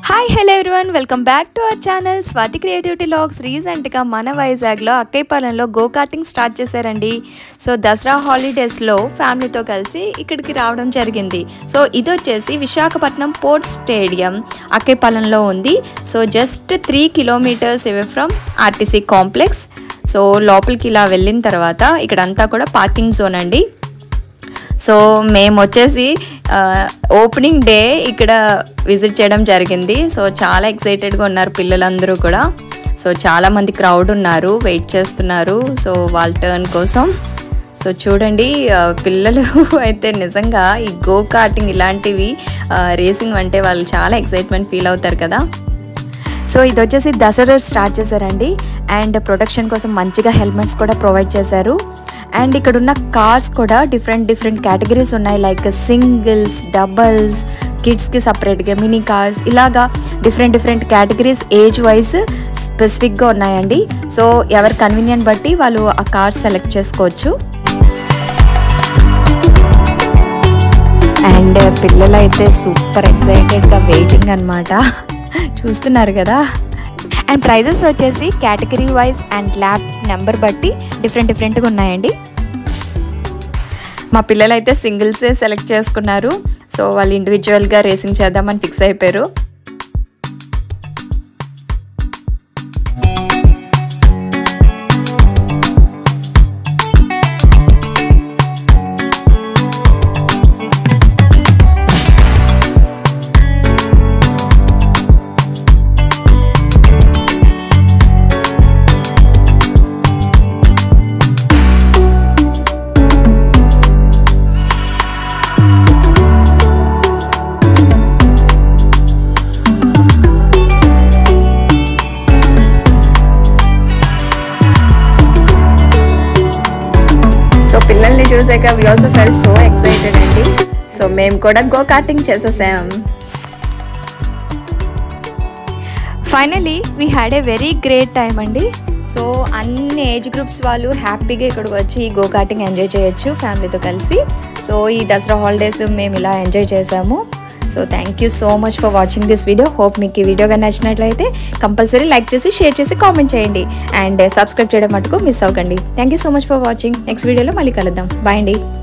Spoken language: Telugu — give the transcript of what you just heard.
hi hello everyone welcome back to our channel Swathi creativity logs రీసెంట్గా మన వైజాగ్లో అక్కయ్యపాలెంలో గో కార్టింగ్ స్టార్ట్ చేశారండి సో దసరా హాలిడేస్లో ఫ్యామిలీతో కలిసి ఇక్కడికి రావడం జరిగింది సో ఇది వచ్చేసి విశాఖపట్నం పోర్ట్ స్టేడియం అక్కయ్యపాలెంలో ఉంది so just three kilometres away from RTC complex so లోపలికి ఇలా వెళ్ళిన తర్వాత ఇక్కడంతా కూడా పార్కింగ్ జోన్ అండి సో మేము వచ్చేసి ఓపెనింగ్ డే ఇక్కడ విజిట్ చేయడం జరిగింది సో చాలా ఎక్సైటెడ్గా ఉన్నారు పిల్లలందరూ కూడా సో చాలామంది క్రౌడ్ ఉన్నారు వెయిట్ చేస్తున్నారు సో వాళ్ళ టర్న్ కోసం సో చూడండి ఆ, పిల్లలు అయితే నిజంగా ఈ గో కార్టింగ్ ఇలాంటివి రేసింగ్ అంటే వాళ్ళు చాలా ఎక్సైట్మెంట్ ఫీల్ అవుతారు కదా సో ఇది వచ్చేసి దసరా రోజు స్టార్ట్ చేశారండి అండ్ ప్రొటెక్షన్ కోసం మంచిగా హెల్మెట్స్ కూడా ప్రొవైడ్ చేశారు అండ్ ఇక్కడ ఉన్న కార్స్ కూడా డిఫరెంట్ డిఫరెంట్ కేటగిరీస్ ఉన్నాయి లైక్ సింగిల్స్ డబల్స్ కిడ్స్కి సపరేట్గా మినీ కార్స్ ఇలాగా different different categories age wise స్పెసిఫిక్గా ఉన్నాయండి సో ఎవరి కన్వీనియంట్ బట్టి వాళ్ళు ఆ కార్స్ సెలెక్ట్ చేసుకోవచ్చు అండ్ పిల్లలైతే సూపర్ ఎక్సైటెడ్గా వెయిటింగ్ అనమాట చూస్తున్నారు కదా అండ్ ప్రైజెస్ వచ్చేసి category wise and lap number బట్టి డిఫరెంట్ డిఫరెంట్గా ఉన్నాయండి మా పిల్లలు అయితే సింగిల్సే సెలెక్ట్ చేసుకున్నారు సో వాళ్ళు ఇండివిజువల్గా రేసింగ్ చేద్దామని ఫిక్స్ అయిపోయారు సో పిల్లల్ని చూసాక we also fell so excited అండి సో మేము కూడా గో కార్టింగ్ చేసేసాం finally we had a very great time అండి సో అన్ని ఏజ్ గ్రూప్స్ వాళ్ళు హ్యాపీగా ఇక్కడికి వచ్చి గో కార్టింగ్ ఎంజాయ్ చేయొచ్చు ఫ్యామిలీతో కలిసి సో ఈ దసరా హాలిడేస్ మేము ఇలా ఎంజాయ్ చేసాము so thank you so much for watching this video hope మీకు ఈ వీడియో కానీ నచ్చినట్లయితే కంపల్సరీ లైక్ చేసి షేర్ చేసి కామెంట్ చేయండి అండ్ సబ్స్క్రైబ్ చేయడం మటుకు మిస్ అవ్వకండి thank you so much for watching next వీడియోలో మళ్ళీ కలుద్దాం బాయ్ అండి